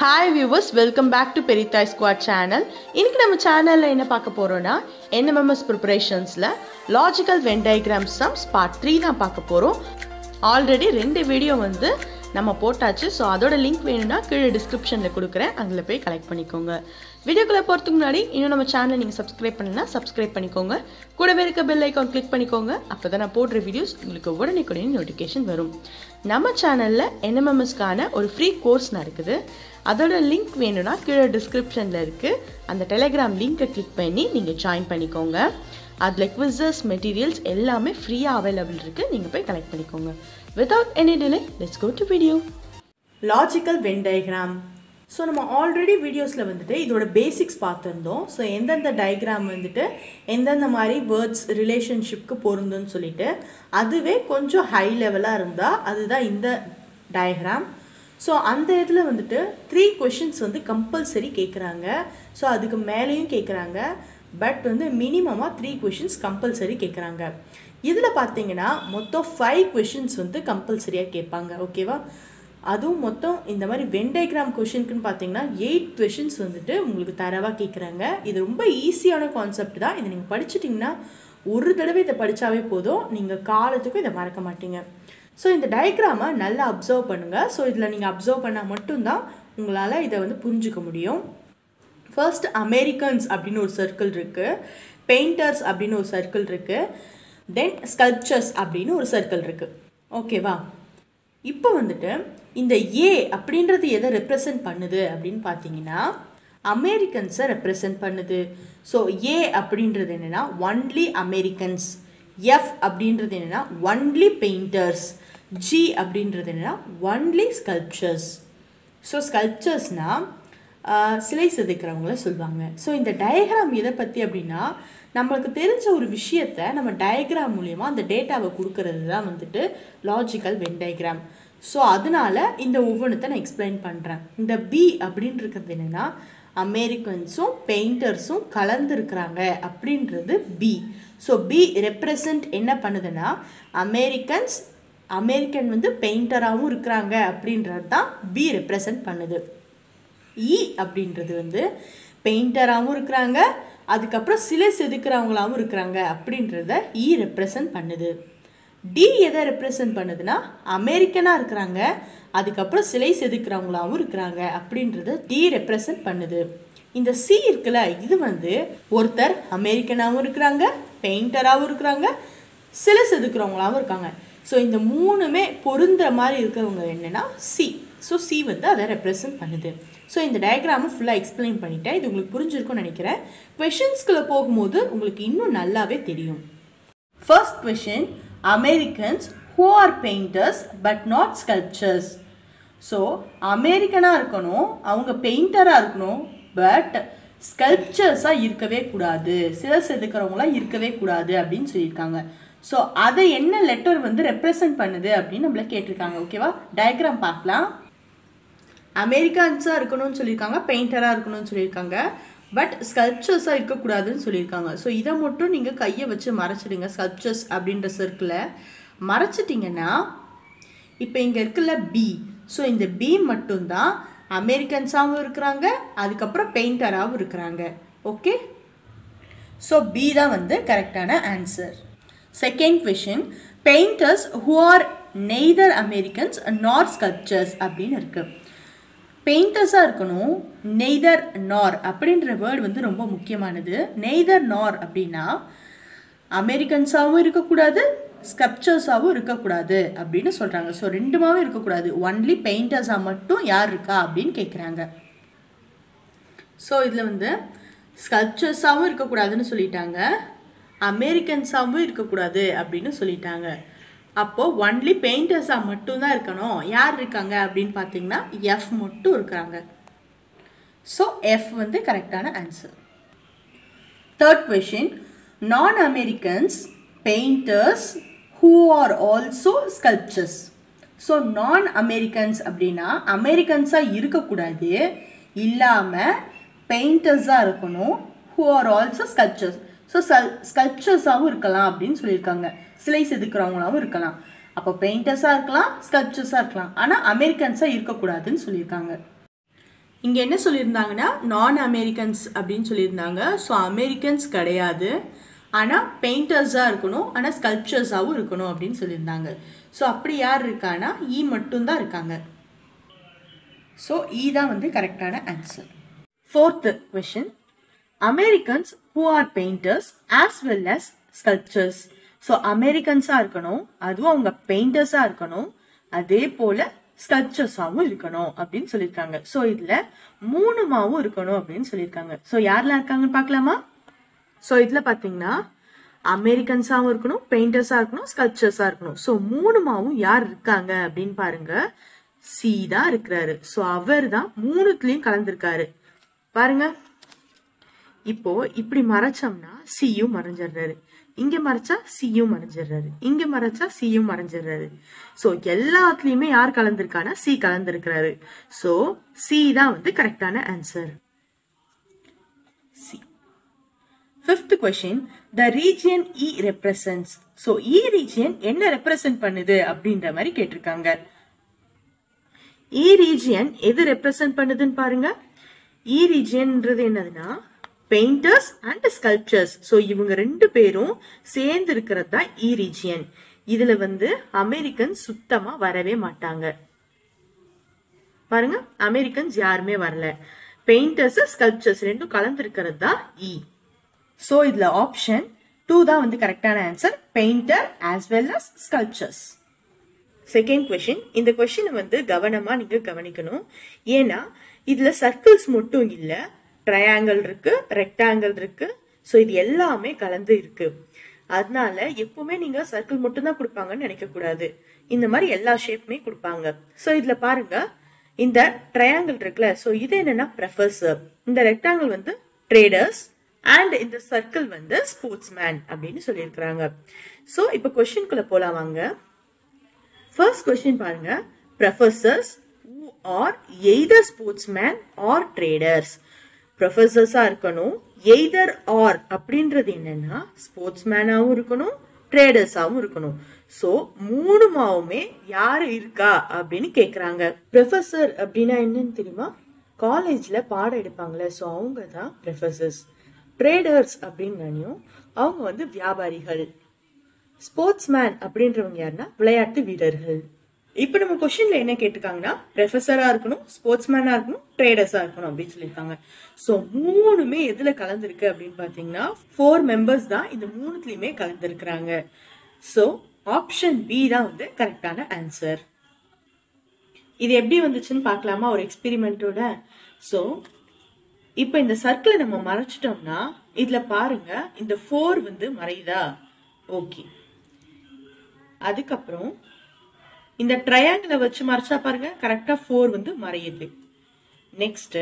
Hi viewers welcome back to பெரித்தாய் squad channel இன்னைக்கு நம்ம சேனலில் என்ன பார்க்க போகிறோன்னா என்எம்எம்எஸ் ப்ரிப்பரேஷன்ஸில் logical Venn diagram sums part three தான் பார்க்க போகிறோம் ஆல்ரெடி ரெண்டு வீடியோ வந்து நம்ம போட்டாச்சு ஸோ அதோட லிங்க் வேணும்னா கீழே டிஸ்கிரிப்ஷனில் கொடுக்குறேன் அதில் போய் கலெக்ட் பண்ணிக்கோங்க வீடியோக்குள்ளே போகிறதுக்கு முன்னாடி இன்னும் நம்ம சேனலை நீங்கள் சப்ஸ்கிரைப் பண்ணலன்னா சப்ஸ்கிரைப் பண்ணிக்கோங்க கூடவே இருக்க பெல் ஐக்கான் கிளிக் பண்ணிக்கோங்க அப்போ தான் நான் போடுற வீடியோஸ் உங்களுக்கு உடனே உடனே நோட்டிஃபிகேஷன் வரும் நம்ம சேனலில் என்எம்எம்எஸ்க்கான ஒரு ஃப்ரீ கோர்ஸ் நடக்குது அதோட லிங்க் வேணும்னா கீழே டிஸ்கிரிப்ஷனில் இருக்குது அந்த டெலிகிராம் லிங்க்கை கிளிக் பண்ணி நீங்கள் ஜாயின் பண்ணிக்கோங்க அதில் குவிசஸ் மெட்டீரியல்ஸ் எல்லாமே ஃப்ரீயாக அவைலபிள் இருக்குது நீங்கள் போய் கலெக்ட் பண்ணிக்கோங்க without any delay let's go to video logical Venn diagram so நம்ம ஆல்ரெடி வீடியோஸில் வந்துட்டு இதோட பேசிக்ஸ் பார்த்துருந்தோம் ஸோ எந்தெந்த டயக்ராம் வந்துட்டு எந்தெந்த மாதிரி வேர்ட்ஸ் ரிலேஷன்ஷிப்க்கு பொருந்துன்னு சொல்லிட்டு அதுவே கொஞ்சம் ஹை லெவலாக இருந்தால் அதுதான் இந்த டயக்ராம் ஸோ அந்த இதில் வந்துட்டு த்ரீ கொஷின்ஸ் வந்து கம்பல்சரி கேட்குறாங்க ஸோ அதுக்கு மேலேயும் கேட்குறாங்க பட் வந்து மினிமமாக த்ரீ கொஷின்ஸ் கம்பல்சரி கேட்குறாங்க இதில் பார்த்தீங்கன்னா மொத்தம் ஃபைவ் கொஷின்ஸ் வந்து கம்பல்சரியாக கேட்பாங்க ஓகேவா அதுவும் மொத்தம் இந்த மாதிரி வெண்டைகிராம் கொஷினுக்குன்னு பார்த்தீங்கன்னா எயிட் கொஷின்ஸ் வந்துட்டு உங்களுக்கு தரவாக கேட்குறாங்க இது ரொம்ப ஈஸியான கான்செப்ட் தான் இதை நீங்கள் படிச்சிட்டிங்கன்னா ஒரு தடவை இதை படித்தாவே போதும் நீங்கள் காலத்துக்கும் இதை மறக்க மாட்டீங்க ஸோ இந்த டயக்ராமை நல்லா அப்சர்வ் பண்ணுங்கள் ஸோ இதில் நீங்கள் அப்சர்வ் பண்ணால் மட்டும்தான் உங்களால் இதை வந்து புரிஞ்சுக்க முடியும் ஃபர்ஸ்ட் அமெரிக்கன்ஸ் அப்படின்னு ஒரு சர்க்கிள் இருக்குது பெயிண்டர்ஸ் அப்படின்னு ஒரு சர்க்கிள் இருக்குது தென் ஸ்கல்ப்சர்ஸ் அப்படின்னு ஒரு சர்க்கிள் இருக்குது ஓகேவா இப்போ வந்துட்டு இந்த ஏ அப்படின்றது எதை ரெப்ரசன்ட் பண்ணுது அப்படின்னு பார்த்தீங்கன்னா அமெரிக்கன்ஸை ரெப்ரசன்ட் பண்ணுது ஸோ ஏ அப்படின்றது என்னென்னா ஒன்லி அமெரிக்கன்ஸ் எஃப் அப்படின்றது என்னென்னா ஒன்லி பெயிண்டர்ஸ் ஜி அப்படின்றது என்னென்னா ஒன்லி ஸ்கல்ப்சர்ஸ் ஸோ ஸ்கல்ப்சர்ஸ்னால் சிலை செதுக்கிறவங்கள சொல்லுவாங்க ஸோ இந்த டயக்ராம் எதை பற்றி அப்படின்னா நம்மளுக்கு தெரிஞ்ச ஒரு விஷயத்த நம்ம டயக்ராம் மூலயமா அந்த டேட்டாவை கொடுக்கறது தான் வந்துட்டு லாஜிக்கல் வென் டயக்ராம் ஸோ அதனால இந்த ஒவ்வொன்றத்தை நான் எக்ஸ்பிளைன் பண்ணுறேன் இந்த பி அப்படின்னு இருக்கிறது என்னென்னா அமெரிக்கன்ஸும் பெயிண்டர்ஸும் கலந்துருக்கிறாங்க அப்படின்றது பி ஸோ பி ரெப்ரசன்ட் என்ன பண்ணுதுன்னா அமெரிக்கன்ஸ் அமெரிக்கன் வந்து பெயிண்டராகவும் இருக்கிறாங்க அப்படின்றது தான் பி ரெப்ரசன்ட் பண்ணுது இ அப்படின்றது வந்து பெயிண்டராகவும் இருக்கிறாங்க அதுக்கப்புறம் சிலை செதுக்கிறவங்களாகவும் இருக்கிறாங்க அப்படின்றத இ ரெப்ரசன்ட் பண்ணுது டி எதை ரெப்ரசன்ட் பண்ணுதுன்னா அமெரிக்கனாக இருக்கிறாங்க அதுக்கப்புறம் சிலை செதுக்கிறவங்களாகவும் இருக்கிறாங்க அப்படின்றத டி ரெப்ரசன்ட் பண்ணுது இந்த சி இருக்குல்ல இது வந்து ஒருத்தர் அமெரிக்கனாகவும் இருக்கிறாங்க பெயிண்டராகவும் இருக்கிறாங்க சிலை செதுக்கிறவங்களாகவும் இருக்காங்க ஸோ இந்த மூணுமே பொருந்துற மாதிரி இருக்கிறவங்க என்னென்னா சி ஸோ சி வந்து அதை ரெப்ரசன்ட் பண்ணுது ஸோ இந்த டயக்ராமை ஃபுல்லாக எக்ஸ்பிளைன் பண்ணிட்டேன் இது உங்களுக்கு புரிஞ்சிருக்கும்னு நினைக்கிறேன் கொஷின்ஸ்குள்ளே போகும்போது உங்களுக்கு இன்னும் நல்லாவே தெரியும் first question Americans who are painters but not sculptors so அமெரிக்கனாக இருக்கணும் அவங்க பெயிண்டராக இருக்கணும் பட் ஸ்கல்ப்சர்ஸாக இருக்கவே கூடாது சில செதுக்கிறவங்களாம் இருக்கவே கூடாது அப்படின்னு சொல்லியிருக்காங்க ஸோ அதை என்ன லெட்டர் வந்து ரெப்ரசன்ட் பண்ணுது அப்படின்னு நம்மள கேட்டிருக்காங்க ஓகேவா டயக்ராம் பார்க்கலாம் அமெரிக்கன்ஸாக இருக்கணும்னு சொல்லியிருக்காங்க பெயிண்டராக இருக்கணும்னு சொல்லியிருக்காங்க பட் ஸ்கல்ப்சர்ஸாக இருக்கக்கூடாதுன்னு சொல்லியிருக்காங்க ஸோ இதை மட்டும் நீங்கள் கையை வச்சு மறைச்சிடுங்க ஸ்கல்ப்சர்ஸ் அப்படின்ற சர்க்கிளை மறைச்சிட்டிங்கன்னா இப்போ இங்கே இருக்குல்ல பி ஸோ இந்த பி மட்டும்தான் அமெரிக்கன்ஸாகவும் இருக்கிறாங்க அதுக்கப்புறம் பெயிண்டராகவும் இருக்கிறாங்க ஓகே ஸோ பி தான் வந்து கரெக்டான answer second question painters who are neither Americans nor sculptors அப்படின்னு இருக்குது பெயிண்டர்ஸாக இருக்கணும் நெய்தர் நார் அப்படின்ற வேர்டு வந்து ரொம்ப முக்கியமானது நெய்தர் நார் அப்படின்னா அமெரிக்கன்ஸாகவும் இருக்கக்கூடாது ஸ்கப்சர்ஸாகவும் இருக்கக்கூடாது அப்படின்னு சொல்கிறாங்க ஸோ ரெண்டுமாவே இருக்கக்கூடாது ஒன்லி பெயிண்டர்ஸாக மட்டும் யார் இருக்கா அப்படின்னு கேட்குறாங்க ஸோ இதில் வந்து ஸ்கல்ப்சர்ஸாகவும் இருக்கக்கூடாதுன்னு சொல்லிட்டாங்க அமெரிக்கன்ஸாகவும் இருக்கக்கூடாது அப்படின்னு சொல்லிட்டாங்க அப்போது ஒன்லி பெயிண்டர்ஸாக மட்டும்தான் இருக்கணும் யார் இருக்காங்க அப்படின்னு பார்த்தீங்கன்னா எஃப் மட்டும் இருக்கிறாங்க ஸோ எஃப் வந்து கரெக்டான answer third question non Americans painters who are also sculptors so non Americans அப்படின்னா அமெரிக்கன்ஸாக இருக்கக்கூடாது இல்லாமல் பெயிண்டர்ஸாக இருக்கணும் who are also sculptors so sculp ஸ்கல்ப்சர்ஸாகவும் இருக்கலாம் அப்படின்னு சொல்லியிருக்காங்க சிலை செதுக்கிறவங்களாகவும் இருக்கலாம் அப்போ பெயிண்டர்ஸாக இருக்கலாம் ஸ்கல்ப்சர்ஸாக இருக்கலாம் ஆனால் அமெரிக்கன்ஸாக இருக்கக்கூடாதுன்னு சொல்லியிருக்காங்க இங்கே என்ன சொல்லியிருந்தாங்கன்னா நான் அமெரிக்கன்ஸ் அப்படின்னு சொல்லியிருந்தாங்க ஸோ அமெரிக்கன்ஸ் கிடையாது ஆனால் பெயிண்டர்ஸாக இருக்கணும் ஆனால் ஸ்கல்ப்சர்ஸாகவும் இருக்கணும் அப்படின்னு சொல்லியிருந்தாங்க ஸோ அப்படி யார் இருக்கானா ஈ மட்டும்தான் இருக்காங்க ஸோ ஈ தான் வந்து கரெக்டான answer fourth question Americans who are painters as well as sculptors so அமெரிக்கன்ஸாக இருக்கணும் அதுவும் அவங்க பெயிண்டர்ஸாக இருக்கணும் அதே போல் ஸ்கல்ப்சர்ஸாகவும் இருக்கணும் அப்படின்னு சொல்லியிருக்காங்க ஸோ இதில் மூணுமாவும் இருக்கணும் அப்படின்னு சொல்லியிருக்காங்க ஸோ யாரெல்லாம் இருக்காங்கன்னு பார்க்கலாமா ஸோ இதில் பார்த்தீங்கன்னா அமெரிக்கன்ஸாகவும் இருக்கணும் பெயிண்டர்ஸாக இருக்கணும் ஸ்கல்ப்சர்ஸாக இருக்கணும் ஸோ மூணுமாவும் யார் இருக்காங்க அப்படின்னு பாருங்க சி தான் இருக்கிறாரு ஸோ அவர் தான் மூணுத்துலேயும் கலந்துருக்காரு பாருங்க இப்போ இப்படி மறைச்சோம்னா சியும் மறைஞ்சிடுறாரு இங்க மறைச்சா சியும் மறைஞ்சிடுறாரு இங்க மறைச்சா சியும் மறைஞ்சிடுறாரு ஸோ எல்லாத்துலயுமே யார் கலந்திருக்கானா சி கலந்திருக்கிறாரு ஸோ சி தான் வந்து கரெக்டான answer C fifth question the region E represents so E region என்ன ரெப்ரசன்ட் பண்ணுது அப்படின்ற மாதிரி கேட்டிருக்காங்க இ ரீஜியன் எது ரெப்ரசன்ட் பண்ணுதுன்னு பாருங்க இ ரீஜியன்ன்றது என்னதுன்னா பெயிண்டர்ஸ் அண்ட் ஸ்கல்ப்சர்ஸ் ஸோ இவங்க ரெண்டு பேரும் சேர்ந்து இருக்கிறது தான் இ ரீஜியன் இதுல வந்து அமெரிக்கன் சுத்தமா வரவே மாட்டாங்க பாருங்க அமெரிக்கன்ஸ் யாருமே வரல பெயிண்டர்ஸ் ஸ்கல்ப்சர்ஸ் ரெண்டும் கலந்து இருக்கிறது தான் இ ஸோ இதுல ஆப்ஷன் டூ தான் வந்து கரெக்டான answer painter as well as sculptors second question இந்த கொஷினை வந்து கவனமா நீங்க கவனிக்கணும் ஏன்னா இதுல சர்க்கிள்ஸ் மட்டும் இல்ல ட்ரையாங்கிள் இருக்கு ரெக்டாங்கிள் இருக்கு ஸோ இது எல்லாமே கலந்து இருக்கு அதனால எப்பவுமே நீங்க சர்க்கிள் மட்டும் தான் கொடுப்பாங்கன்னு நினைக்க கூடாது இந்த மாதிரி எல்லா ஷேப்புமே கொடுப்பாங்க ஸோ இதுல பாருங்க இந்த ட்ரையாங்கிள் இருக்குல்ல ஸோ இது என்னன்னா ப்ரெஃபர்சர் இந்த ரெக்டாங்கிள் வந்து ட்ரேடர்ஸ் அண்ட் இந்த சர்க்கிள் வந்து ஸ்போர்ட்ஸ் மேன் அப்படின்னு சொல்லியிருக்கிறாங்க ஸோ இப்போ கொஸ்டின்குள்ள போலாம் வாங்க ஃபர்ஸ்ட் கொஸ்டின் பாருங்க professors who are either sportsman or traders ப்ரொஃபசர்ஸாக இருக்கணும் எய்தர் ஆர் அப்படின்றது என்னன்னா ஸ்போர்ட்ஸ்மேனாகவும் இருக்கணும் ட்ரேடர்ஸாகவும் இருக்கணும் ஸோ மூணுமாவுமே யார் இருக்கா அப்படின்னு கேட்குறாங்க ப்ரொஃபசர் அப்படின்னா என்னன்னு தெரியுமா காலேஜில் பாடம் எடுப்பாங்களே ஸோ அவங்க தான் ப்ரொஃபசர்ஸ் ட்ரேடர்ஸ் அப்படின்னு அவங்க வந்து வியாபாரிகள் ஸ்போர்ட்ஸ்மேன் அப்படின்றவங்க யாருன்னா விளையாட்டு வீரர்கள் இப்போ நம்ம கொஸ்டின்ல என்ன கேட்டிருக்காங்கன்னா ப்ரொஃபஸரா இருக்கணும் ஸ்போர்ட்ஸ்மேனா இருக்கணும் ட்ரேடர்ஸா இருக்கணும் அப்படின்னு சொல்லியிருக்காங்க ஸோ மூணுமே எதுல கலந்துருக்கு அப்படின்னு பாத்தீங்கன்னா ஃபோர் மெம்பர்ஸ் தான் இந்த மூணுத்துலயுமே கலந்துருக்கிறாங்க ஸோ ஆப்ஷன் பி தான் வந்து கரெக்டான ஆன்சர் இது எப்படி வந்துச்சுன்னு பார்க்கலாமா ஒரு எக்ஸ்பெரிமெண்ட்டோட ஸோ இப்போ இந்த சர்க்கிளை நம்ம மறைச்சிட்டோம்னா இதுல பாருங்க இந்த ஃபோர் வந்து மறையுதா ஓகே அதுக்கப்புறம் இந்த ட்ரையாங்கிளை வச்சு மறைச்சா பாருங்க கரெக்டா ஃபோர் வந்து மறையுது நெக்ஸ்ட்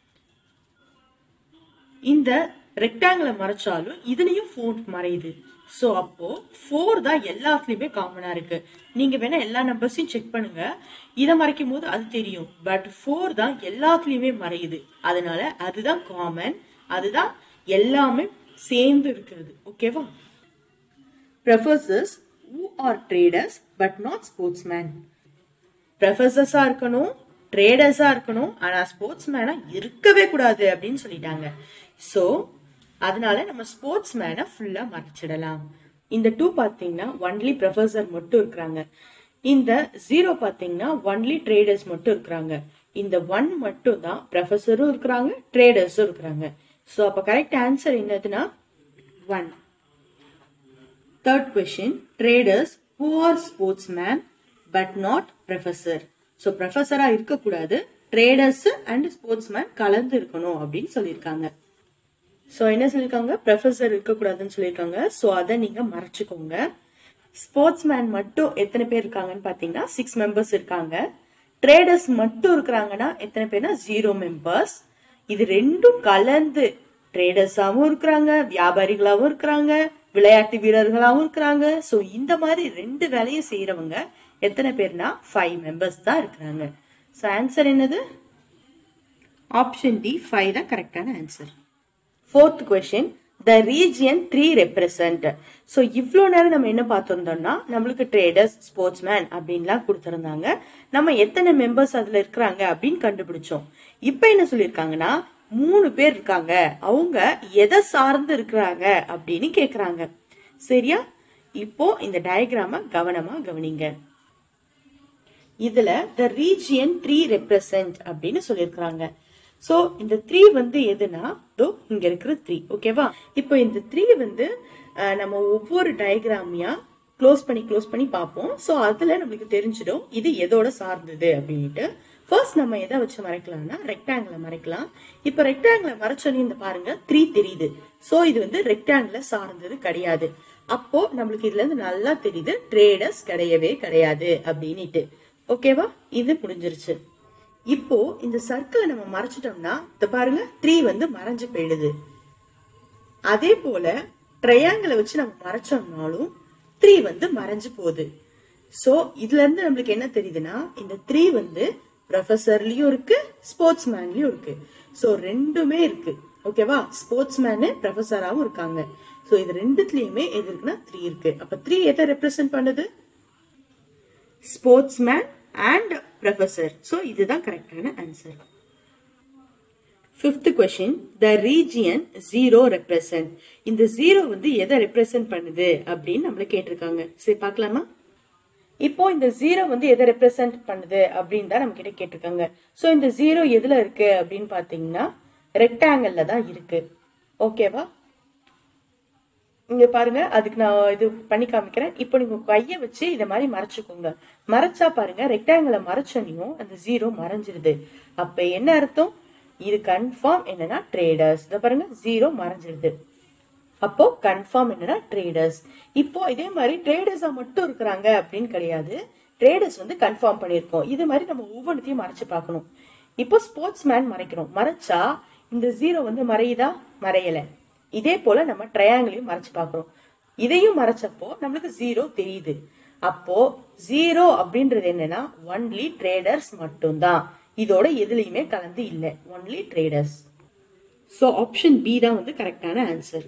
இந்த ரெக்டாங்கிளை மறைச்சாலும் இதுலயும் ஃபோர் மறையுது ஸோ அப்போ ஃபோர் தான் எல்லாத்துலயுமே காமனா இருக்கு நீங்க வேணா எல்லா நம்பர்ஸையும் செக் பண்ணுங்க இதை மறைக்கும் போது அது தெரியும் பட் ஃபோர் தான் எல்லாத்துலயுமே மறையுது அதனால அதுதான் காமன் அதுதான் எல்லாமே சேர்ந்து இருக்கிறது ஓகேவா professors who are traders but not sportsmen ப்ரொஃபசர்ஸாக இருக்கணும் ட்ரேடர்ஸாக இருக்கணும் ஆனால் ஸ்போர்ட்ஸ்மேனாக இருக்கவே கூடாது அப்படின்னு சொல்லிட்டாங்க ஸோ அதனால நம்ம ஸ்போர்ட்ஸ்மேனை ஃபுல்லாக மறைச்சிடலாம் இந்த டூ பார்த்தீங்கன்னா ஒன்லி ப்ரொஃபசர் மட்டும் இருக்கிறாங்க இந்த ஜீரோ பார்த்தீங்கன்னா ஒன்லி ட்ரேடர்ஸ் மட்டும் இருக்கிறாங்க இந்த ஒன் மட்டும் தான் ப்ரொஃபஸரும் இருக்கிறாங்க ட்ரேடர்ஸும் இருக்கிறாங்க ஸோ அப்போ கரெக்ட் ஆன்சர் என்னதுன்னா one Third question, traders who are sportsman but not professor. So ப்ரொஃபஸராக இருக்கக்கூடாது ட்ரேடர்ஸ் அண்ட் ஸ்போர்ட்ஸ்மேன் கலந்து இருக்கணும் அப்படின்னு சொல்லியிருக்காங்க ஸோ என்ன சொல்லியிருக்காங்க ப்ரொஃபஸர் இருக்கக்கூடாதுன்னு சொல்லியிருக்காங்க ஸோ அதை நீங்கள் மறைச்சிக்கோங்க ஸ்போர்ட்ஸ்மேன் மட்டும் எத்தனை பேர் இருக்காங்கன்னு பார்த்தீங்கன்னா சிக்ஸ் மெம்பர்ஸ் இருக்காங்க ட்ரேடர்ஸ் மட்டும் இருக்கிறாங்கன்னா எத்தனை பேர்னா ஜீரோ மெம்பர்ஸ் இது ரெண்டும் கலந்து ட்ரேடர்ஸாகவும் இருக்கிறாங்க வியாபாரிகளாகவும் இருக்கிறாங்க விளையாட்டு வீரர்களாகவும் இருக்கிறாங்க ஸோ இந்த மாதிரி ரெண்டு வேலையும் செய்யறவங்க எத்தனை பேர்னா ஃபைவ் மெம்பர்ஸ் தான் இருக்கிறாங்க ஸோ ஆன்சர் என்னது ஆப்ஷன் டி ஃபைவ் தான் கரெக்டான answer fourth question the region three represent so இவ்வளோ நேரம் நம்ம என்ன பார்த்துருந்தோம்னா நம்மளுக்கு ட்ரேடர்ஸ் ஸ்போர்ட்ஸ்மேன் அப்படின்லாம் கொடுத்துருந்தாங்க நம்ம எத்தனை மெம்பர்ஸ் அதில் இருக்கிறாங்க அப்படின்னு கண்டுபிடிச்சோம் இப்போ என்ன சொல்லியிருக்காங்கன்னா மூணு பேர் இருக்காங்க அவங்க எதை சார்ந்து இருக்கிறாங்க அப்படின்னு கேக்குறாங்க சரியா இப்போ இந்த டயக்ராம கவனமா கவனிங்க இதுல த ரீஜியன் த்ரீ ரெப்ரசன்ட் அப்படின்னு சொல்லியிருக்கிறாங்க சோ இந்த த்ரீ வந்து எதுனா தோ இங்க இருக்கிற த்ரீ ஓகேவா இப்போ இந்த த்ரீ வந்து அஹ், நம்ம ஒவ்வொரு டயக்ராமியா க்ளோஸ் பண்ணி க்ளோஸ் பண்ணி பார்ப்போம் சோ அதுல நம்மளுக்கு தெரிஞ்சிடும் இது எதோட சார்ந்தது அப்படின்ட்டு ஃபர்ஸ்ட் நம்ம எதை வச்சு மறைக்கலாம்னா ரெக்டாங்கிள மறைக்கலாம் இப்போ ரெக்டாங்கிள மறைச்சோன்னு இந்த பாருங்க த்ரீ தெரியுது சோ இது வந்து ரெக்டாங்கிள சார்ந்தது கிடையாது அப்போ நம்மளுக்கு இதுல இருந்து நல்லா தெரியுது ட்ரேடர்ஸ் கிடையவே கிடையாது அப்படின்னுட்டு ஓகேவா இது முடிஞ்சிருச்சு இப்போ இந்த சர்க்கிளை நம்ம மறைச்சிட்டோம்னா இந்த பாருங்க த்ரீ வந்து மறைஞ்சு போயிடுது அதே போல ட்ரையாங்கிளை வச்சு நம்ம மறைச்சோம்னாலும் த்ரீ வந்து மறைஞ்சு போகுது சோ இதுல இருந்து நம்மளுக்கு என்ன தெரியுதுன்னா இந்த த்ரீ வந்து ப்ரொஃபஸர்லயும் இருக்கு ஸ்போர்ட்ஸ் மேன்லயும் இருக்கு சோ ரெண்டுமே இருக்கு ஓகேவா ஸ்போர்ட்ஸ் மேனு ப்ரொஃபஸராவும் இருக்காங்க சோ இது ரெண்டுத்துலயுமே எது இருக்குன்னா த்ரீ இருக்கு அப்ப த்ரீ எதை ரெப்ரசென்ட் பண்ணுது ஸ்போர்ட்ஸ்மேன் அண்ட் ப்ரொஃபஸர் ஸோ இதுதான் கரெக்டான answer fifth question the region zero represent இந்த ஜீரோ வந்து எதை ரெப்ரசன்ட் பண்ணுது அப்படின்னு நம்மள கேட்டிருக்காங்க சரி பார்க்கலாமா இப்போ இந்த ஜீரோ வந்து எதை ரெப்ரசன்ட் பண்ணுது அப்படின்னு தான் நம்ம கிட்ட கேட்டிருக்காங்க ஸோ இந்த ஜீரோ எதுல இருக்கு அப்படின்னு பார்த்தீங்கன்னா ரெக்டாங்கிள்ல தான் இருக்கு ஓகேவா இங்க பாருங்க அதுக்கு நான் இது பண்ணி காமிக்கிறேன் இப்போ நீங்க உங்க கையை வச்சு இத மாதிரி மறைச்சுக்கோங்க மறைச்சா பாருங்க ரெக்டாங்கிள மறைச்சனையும் அந்த ஜீரோ மறைஞ்சிருது அப்ப என்ன அர்த்தம் இது கன்ஃபார்ம் என்னன்னா ட்ரேடர்ஸ் இத பாருங்க ஜீரோ மறைஞ்சிருது அப்போ கன்ஃபார்ம் என்னன்னா ட்ரேடர்ஸ் இப்போ இதே மாதிரி ட்ரேடர்ஸா மட்டும் இருக்கிறாங்க அப்படின்னு கிடையாது ட்ரேடர்ஸ் வந்து கன்ஃபார்ம் பண்ணியிருக்கோம் இது மாதிரி நம்ம ஒவ்வொன்றத்தையும் மறைச்சு பார்க்கணும் இப்போ ஸ்போர்ட்ஸ் மேன் மறைக்கிறோம் மறைச்சா இந்த ஜீரோ வந்து மறையுதா மறையல இதே போல நம்ம ட்ரையாங்கிளையும் மறைச்சு பார்க்கிறோம் இதையும் மறைச்சப்போ நம்மளுக்கு ஜீரோ தெரியுது அப்போ ஜீரோ அப்படின்றது என்னன்னா ஒன்லி ட்ரேடர்ஸ் மட்டும்தான் இதோட எதுலையுமே கலந்து இல்லை only traders so option B தான் வந்து கரெக்டான ஆன்சர்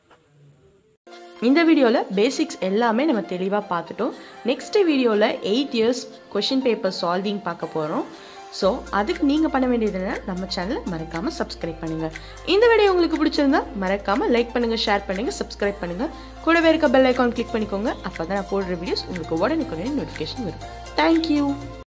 இந்த வீடியோவில் பேசிக்ஸ் எல்லாமே நம்ம தெளிவாக பார்த்துட்டோம் நெக்ஸ்ட் வீடியோவில் eight years question paper solving பார்க்க போகிறோம் ஸோ அதுக்கு நீங்கள் பண்ண வேண்டியது என்ன நம்ம சேனலை மறக்காமல் சப்ஸ்கிரைப் பண்ணுங்கள் இந்த வீடியோ உங்களுக்கு பிடிச்சிருந்தா மறக்காமல் லைக் பண்ணுங்கள் ஷேர் பண்ணுங்கள் சப்ஸ்கிரைப் பண்ணுங்கள் கூடவே இருக்க பெல் ஐக்கான் கிளிக் பண்ணிக்கோங்க அப்போ தான் நான் போடுற வீடியோஸ் உங்களுக்கு உடனுக்குடனே நோட்டிஃபிகேஷன் வரும் தேங்க்யூ